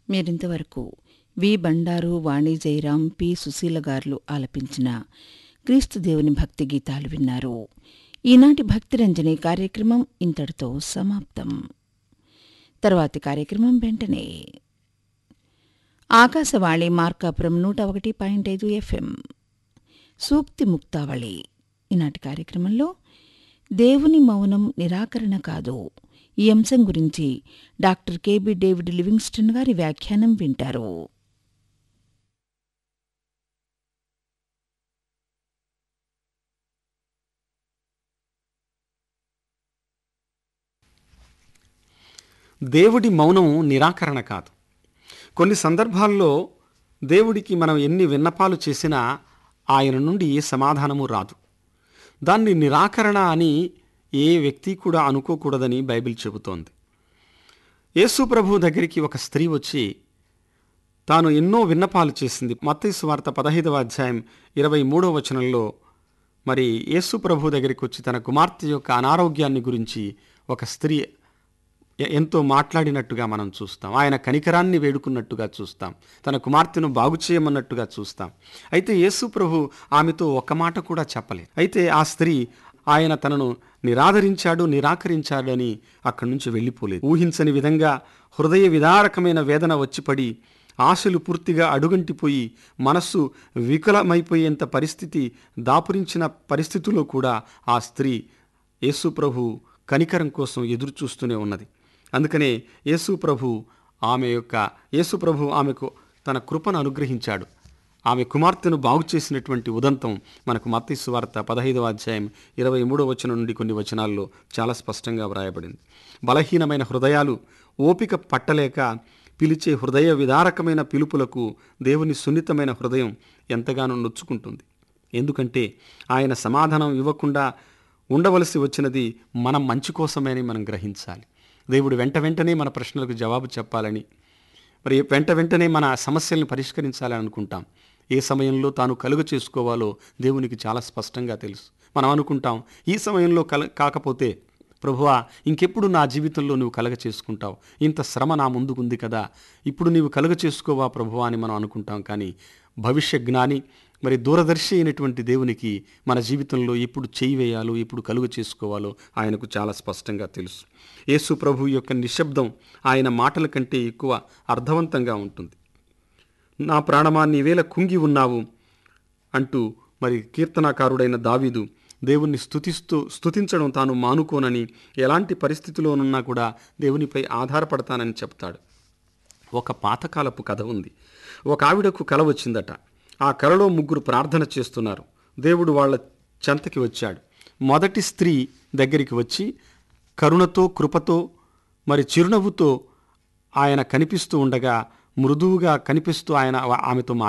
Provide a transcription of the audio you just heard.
మీరింతవరకు V Bandaru Vani Jayaram P Susheela గారులు ఆలపించిన క్రీస్తు దేవుని భక్తి గీతాలు విన్నారు ఈనాటి భక్తిరంజని కార్యక్రమం ఇంతటితో సమాప్తం తర్వాతి కార్యక్రమం వెంటనే ఆకాశవాణి మార్కాపురం నూట ఒకటి పాయింట్ ఐదు ఎఫ్ఎం సూక్తి ముక్తావళి ఈనాటి కార్యక్రమంలో దేవుని మౌనం నిరాకరణ కాదు ఈ అంశం గురించి డాక్టర్ కెబి డేవిడ్ లివింగ్స్టన్ గారి వ్యాఖ్యానం వింటారు దేవుడి మౌనం నిరాకరణ కాదు కొన్ని సందర్భాల్లో దేవుడికి మనం ఎన్ని విన్నపాలు చేసినా ఆయన నుండి ఏ సమాధానము రాదు దాన్ని నిరాకరణ అని ఏ వ్యక్తి కూడా అనుకోకూడదని బైబిల్ చెబుతోంది యేసు ప్రభు దగ్గరికి ఒక స్త్రీ వచ్చి తాను ఎన్నో విన్నపాలు చేసింది మత్తయి వార్త పదహైదవ అధ్యాయం ఇరవై మూడవ వచనంలో మరి యేసు ప్రభు దగ్గరికి వచ్చి తన కుమార్తె యొక్క అనారోగ్యాన్ని గురించి ఒక స్త్రీ ఎ- ఎంతో మాట్లాడినట్టుగా మనం చూస్తాం ఆయన కనికరాన్ని వేడుకున్నట్టుగా చూస్తాం తన కుమార్తెను బాగు చేయమన్నట్టుగా చూస్తాం అయితే యేసు ప్రభు ఆమెతో ఒక్క మాట కూడా చెప్పలేదు అయితే ఆ స్త్రీ ఆయన తనను నిరాదరించాడు నిరాకరించాడని అక్కడి నుంచి వెళ్ళిపోలేదు ఊహించని విధంగా హృదయ విదారకమైన వేదన వచ్చిపడి ఆశలు పూర్తిగా అడుగంటిపోయి మనస్సు వికలమైపోయేంత పరిస్థితి దాపురించిన పరిస్థితిలో కూడా ఆ స్త్రీ యేసు ప్రభు కనికరం కోసం ఎదురు చూస్తూనే ఉన్నది అందుకనే యేసు ప్రభు ఆమె యొక్క యేసు ప్రభు ఆమెకు తన కృపను అనుగ్రహించాడు ఆమె కుమార్తెను బాగు చేసినటువంటి ఉదంతం మనకు మత్తయి వార్త పదహైదవ అధ్యాయం ఇరవై మూడవ వచనం నుండి కొన్ని వచనాల్లో చాలా స్పష్టంగా వ్రాయబడింది బలహీనమైన హృదయాలు ఓపిక పట్టలేక పిలిచే హృదయ విదారకమైన పిలుపులకు దేవుని సున్నితమైన హృదయం ఎంతగానో నొచ్చుకుంటుంది ఎందుకంటే ఆయన సమాధానం ఇవ్వకుండా ఉండవలసి వచ్చినది మనం మంచి కోసమే అని మనం గ్రహించాలి దేవుడు వెంట వెంటనే మన ప్రశ్నలకు జవాబు చెప్పాలని మరి వెంట వెంటనే మన సమస్యలను పరిష్కరించాలని అనుకుంటాం ఏ సమయంలో తాను కలుగ చేసుకోవాలో దేవునికి చాలా స్పష్టంగా తెలుసు మనం అనుకుంటాం ఈ సమయంలో కల కాకపోతే ప్రభువా ఇంకెప్పుడు నా జీవితంలో నువ్వు కలగ చేసుకుంటావు ఇంత శ్రమ నా ముందుకుంది కదా ఇప్పుడు నీవు కలుగ చేసుకోవా ప్రభువా అని మనం అనుకుంటాం కానీ భవిష్య జ్ఞాని మరి దూరదర్శి అయినటువంటి దేవునికి మన జీవితంలో ఎప్పుడు చేయి వేయాలో ఎప్పుడు కలుగ చేసుకోవాలో ఆయనకు చాలా స్పష్టంగా తెలుసు యేసు ప్రభు యొక్క నిశ్శబ్దం ఆయన మాటల కంటే ఎక్కువ అర్థవంతంగా ఉంటుంది నా ప్రాణమా నీవేళ కుంగి ఉన్నావు అంటూ మరి కీర్తనాకారుడైన దావీదు దేవుణ్ణి స్తుతిస్తూ స్తుతించడం తాను మానుకోనని ఎలాంటి పరిస్థితిలోనున్నా కూడా దేవునిపై ఆధారపడతానని చెప్తాడు ఒక పాతకాలపు కథ ఉంది ఒక ఆవిడకు కల వచ్చిందట ఆ కలలో ముగ్గురు ప్రార్థన చేస్తున్నారు దేవుడు వాళ్ళ చెంతకి వచ్చాడు మొదటి స్త్రీ దగ్గరికి వచ్చి కరుణతో కృపతో మరి చిరునవ్వుతో ఆయన కనిపిస్తూ ఉండగా మృదువుగా కనిపిస్తూ ఆయన ఆమెతో